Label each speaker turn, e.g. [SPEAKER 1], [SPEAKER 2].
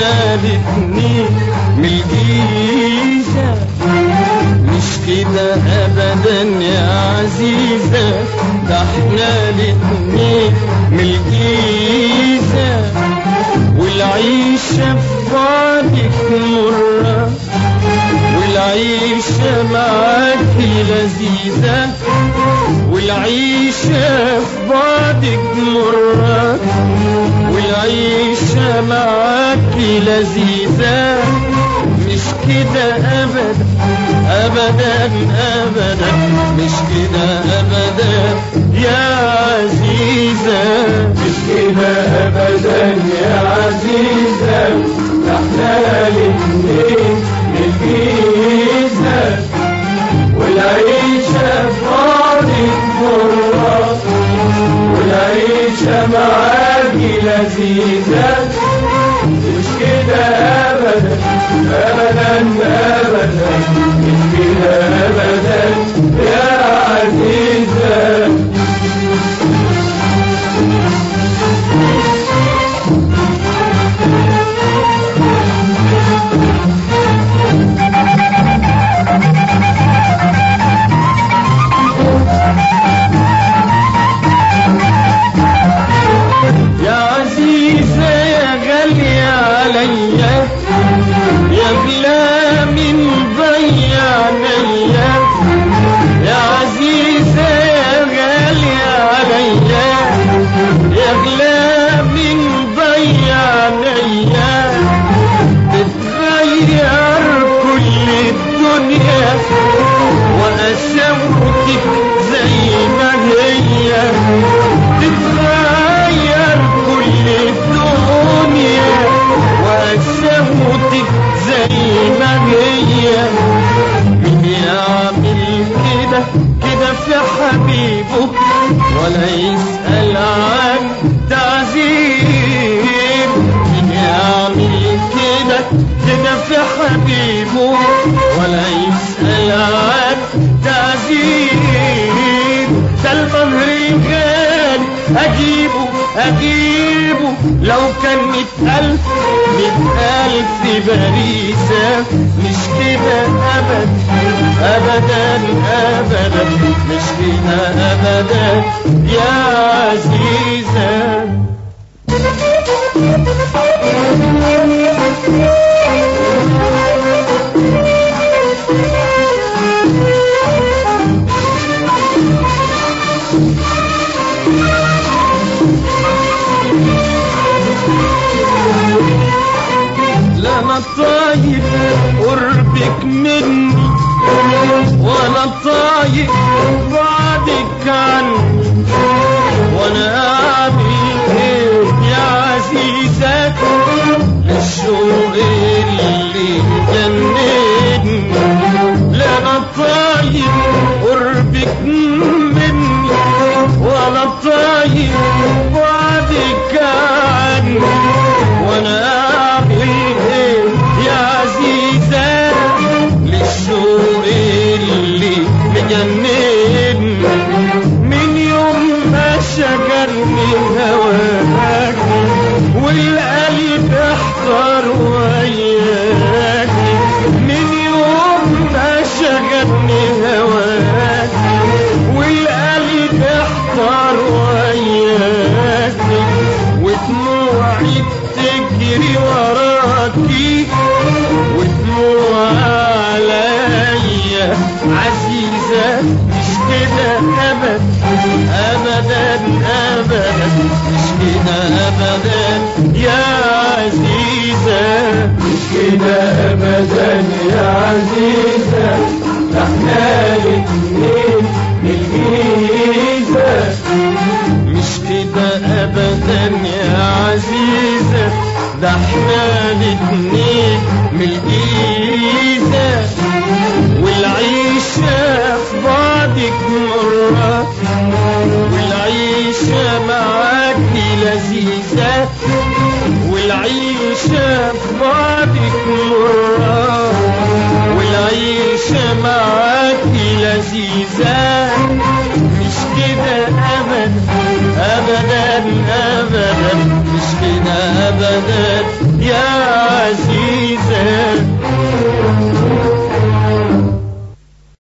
[SPEAKER 1] احنا الاتنين ملقيسة مش كده ابدا يا عزيزة ده احنا الاتنين ملقيسة والعيشة في بعدك مرة والعيشة معاك لذيذة والعيشة في بعدك مرة والعيشة معاك لذيذة مش كده أبدا أبدا أبدا مش كده أبدا يا عزيزة
[SPEAKER 2] مش كده ابدا يا عزيزة احنا الاتنين الجيزة والعيشة فاضت مرة والعيشة معاكي لذيذة مش كده ابدا ابدا ابدا مش كده ابدا يا عزيزة
[SPEAKER 1] يا عزيزة يا غالية عليا يا غلا من ضيع عينيا يا عزيزة يا غالية عليا يا غلا من ضيع عينيا تتغير كل الدنيا وقساوتك زي ما هي تتغير كل الدنيا وقساوتك زي ما هي مين يعمل كده كده في حبيبه ولا يسأل عن تعذيب مين يعمل كده كده في حبيبه ولا يسأل عن تعذيب ده المهر الغالي أجيبه أجيبه لو كان مئة ألف مئة ألف باريسة مش كده أبدا أبدا أبدا مش كده أبدا يا عزيزة لا انا طايق قربك مني وانا طايق بعدك عني وانا اعمل ايه يا عزيزة للشوق اللي جنني لا انا طايق قربك مني وانا طايق بعدك عني وانا اعمل ايه يا عزيزة للشوق اللي مجنن من يوم ما شجرني هواك والقلب احتار وياك من يوم ما شجرني هواك والقلب احتار وياك ودموعي بتجري وراكي ودموع عليا عزيزة مش كده أبدا أبدا أبدا مش كده أبدا يا عزيزة
[SPEAKER 2] مش كده ابدا يا عزيزة احنا الاتنين الجيزة
[SPEAKER 1] مش كده ابدا يا عزيزة ده احنا الاتنين من الجيزة والعيشة في بعضك مرة والعيشة معاك لذيذة والعيشة في بعضك مرة والعيشة معاك لذيذة مش كده أبدا أبدا أبدا مش كده أبدا